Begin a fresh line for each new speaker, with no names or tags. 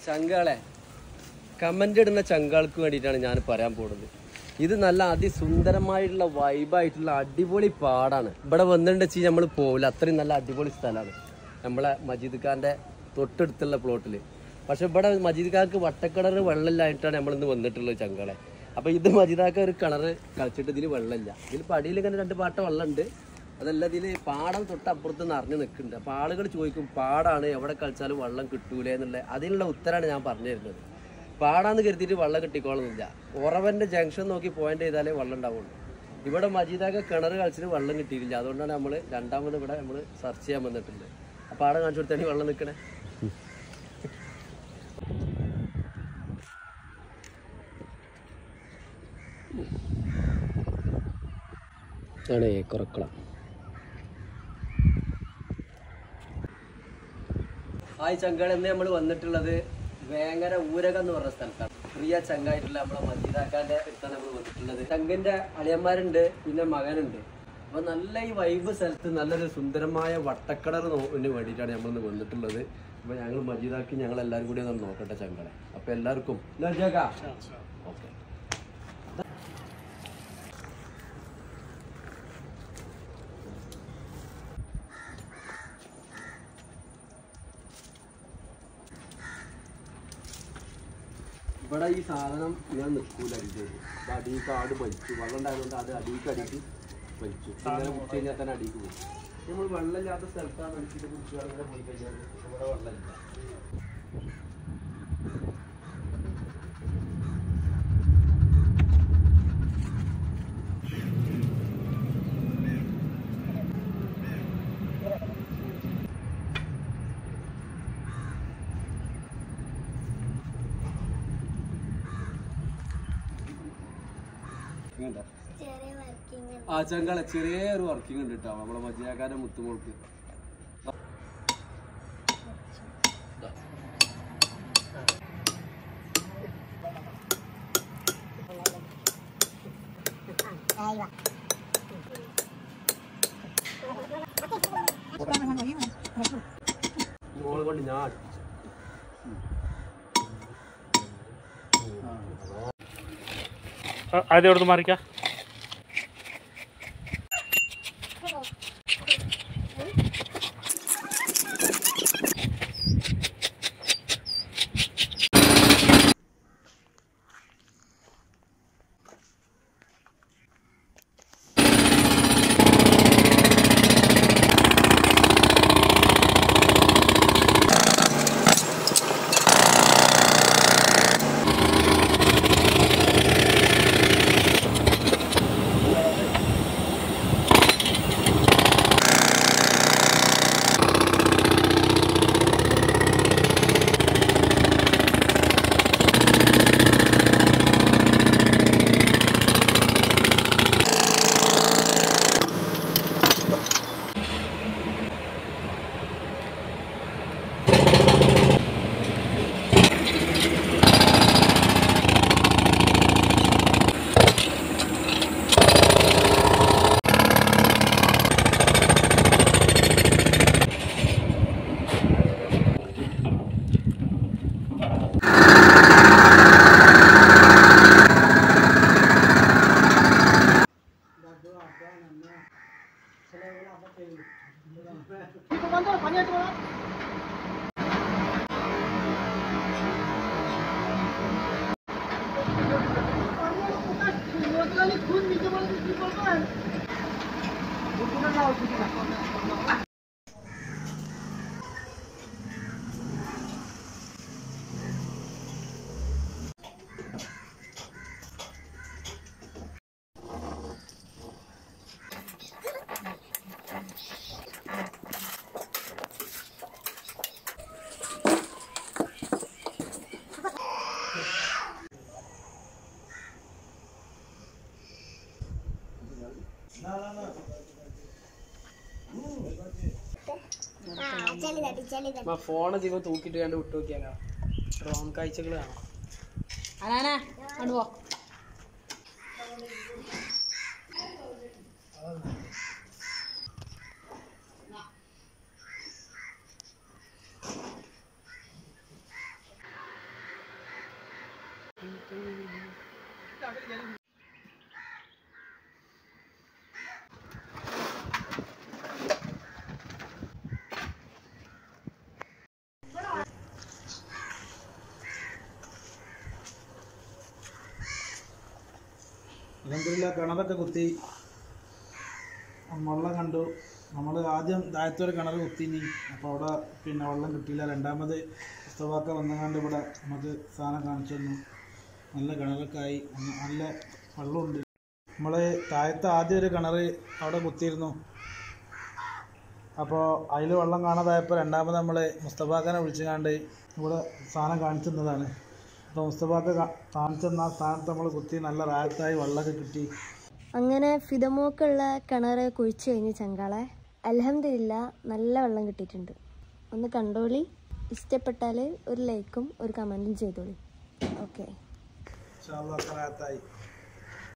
ചങ്കാളെ comment ഇടുന്ന ചങ്കാൾക്ക് വേണ്ടിയിട്ടാണ് ഞാൻ പറയാൻ പോകുന്നത് ഇത് നല്ല അതിസുന്ദരമായിട്ടുള്ള വൈബായിട്ടുള്ള അടിപൊളി പാടാണ് ഇവിടെ വന്നിട്ടുണ്ട് വെച്ചാൽ നമ്മൾ പോവില്ല അത്രയും നല്ല അടിപൊളി സ്ഥലമാണ് നമ്മളെ മജീദ് ഖാന്റെ തൊട്ടടുത്തുള്ള പ്ലോട്ടിൽ പക്ഷെ ഇവിടെ മജീദ് ഖാർക്ക് വട്ടക്കിണർ വെള്ളമില്ലായിട്ടാണ് നമ്മൾ ഇന്ന് വന്നിട്ടുള്ളത് ചങ്കളെ അപ്പൊ ഇത് മജീദാക്ക ഒരു കിണർ കളിച്ചിട്ട് ഇതിൽ വെള്ളമില്ല ഇതിൽ പടിയിൽ ഇങ്ങനെ രണ്ട് പാട്ട വെള്ളമുണ്ട് അതല്ല ഇതിൽ പാടം തൊട്ടപ്പുറത്ത് നിറഞ്ഞു നിൽക്കുന്നുണ്ട് അപ്പൊ ആളുകൾ ചോദിക്കും പാടാണ് എവിടെ കളിച്ചാലും വെള്ളം കിട്ടൂലേ എന്നുള്ള അതിനുള്ള ഉത്തരമാണ് ഞാൻ പറഞ്ഞു തരുന്നത് പാടാന്ന് കരുതിയിട്ട് വെള്ളം കിട്ടിക്കോളുന്നില്ല ഉറവന്റെ ജംഗ്ഷൻ നോക്കി പോയിന്റ് ചെയ്താലേ വെള്ളം ഉണ്ടാവുള്ളൂ ഇവിടെ മജീദാക്ക കിണർ കളിച്ചിട്ട് വെള്ളം കിട്ടിയിട്ടില്ല അതുകൊണ്ടാണ് നമ്മൾ രണ്ടാമത് ഇവിടെ നമ്മൾ സെർച്ച് ചെയ്യാൻ വന്നിട്ടുണ്ട് ആ പാടം കാണിച്ചു കൊടുത്താണ് ഈ വെള്ളം നിൽക്കണേ ആണ് കുറക്കളം ഹായ് ചങ്കാൾ എന്ന് നമ്മൾ വന്നിട്ടുള്ളത് വേങ്ങര ഊരകം എന്ന് പറഞ്ഞ സ്ഥലത്താണ് പ്രിയ ചങ്കായിട്ടുള്ള നമ്മളെ മജീദാക്കാന്റെ അടുത്താണ് നമ്മൾ വന്നിട്ടുള്ളത് ചങ്കിന്റെ അളിയന്മാരുണ്ട് പിന്നെ മകനുണ്ട് അപ്പൊ നല്ല ഈ വൈബ് സ്ഥലത്ത് നല്ലൊരു സുന്ദരമായ വട്ടക്കടർ നോക്കിന് വേണ്ടിയിട്ടാണ് നമ്മളിന്ന് വന്നിട്ടുള്ളത് അപ്പൊ ഞങ്ങൾ മജീദാക്കി ഞങ്ങൾ എല്ലാവരും കൂടി ഒന്ന് നോക്കട്ടെ ചങ്കളെ അപ്പൊ എല്ലാവർക്കും ഓക്കെ ഇവിടെ ഈ സാധനം ഞാൻ നിൽക്കൂല അടിച്ചത് അടിയിൽ ആട് വലിച്ചു വെള്ളം ഉണ്ടായതുകൊണ്ട് അത് അടിയിക്ക് അടിക്ക് വലിച്ചു ഇങ്ങനെ കുടിച്ച് കഴിഞ്ഞാൽ തന്നെ അടിക്ക് പോകും നമ്മൾ വെള്ളമില്ലാത്ത സ്ഥലത്താണ് അടിച്ചിട്ട് കുടിച്ചു അങ്ങനെ പോയി കഴിഞ്ഞാൽ ഇവിടെ വെള്ളമില്ല ഇങ്ങോട്ടാ
ചെറിയ വർക്കിംഗ്
ആ ചങ്കള ചെറിയൊരു വർക്കിംഗ് ഉണ്ട് കേട്ടോ നമ്മളെ മജിയാക്കാരുടെ മുത്തുമോൾക്ക് മോളെ കൊണ്ട് ഞാൻ അടിച്ചു.
ആദ്യം എവിടെ മാറിക്ക
ആ ചളി തട്ടി ചളി തട്ടി
ഫോൺ അധികം തൂക്കിട്ട് കണ്ട് വിട്ടു നോക്കിയാലോ ഡ്രോൺ കാഴ്ചകൾ കാണാം അനാനാ കണ്ടുപോ
അലഹമില്ല കിണറൊക്കെ കുത്തി വെള്ളം കണ്ടു നമ്മൾ ആദ്യം താഴത്തൊരു കിണർ കുത്തിനി അപ്പോൾ അവിടെ പിന്നെ വെള്ളം കിട്ടിയില്ല രണ്ടാമത് പുസ്തകമൊക്കെ വന്നങ്ങാണ്ട് ഇവിടെ നമുക്ക് സാധനം കാണിച്ചു തന്നു നല്ല കിണറൊക്കെ ആയി ന- നല്ല വെള്ളമുണ്ട് നമ്മൾ താഴത്ത് ആദ്യം ഒരു കിണർ അവിടെ കുത്തിയിരുന്നു അപ്പോൾ അതിൽ വെള്ളം കാണാതായപ്പോൾ രണ്ടാമത് നമ്മൾ മുസ്തഫാഖാനെ വിളിച്ചുകൊണ്ട് ഇവിടെ സാധനം കാണിച്ചു തന്നതാണ് അപ്പോൾ മുസ്തഫാക്ക കാ- കാണിച്ചു തന്ന ആ സ്ഥാനത്ത് നമ്മൾ കുത്തി നല്ല റായത്തായി വെള്ളമൊക്കെ കിട്ടി
അങ്ങനെ ഫിദമോക്കുള്ള കിണർ കുഴിച്ചു കഴിഞ്ഞു ചങ്കാളെ അലഹമില്ല നല്ല വെള്ളം കിട്ടിയിട്ടുണ്ട് ഒന്ന് കണ്ടോളി ഇഷ്ടപ്പെട്ടാൽ ഒരു ലൈക്കും ഒരു കമൻറ്റും ചെയ്തോളി ഓക്കെ
ഇൻഷാ അല്ലാ റായത്തായി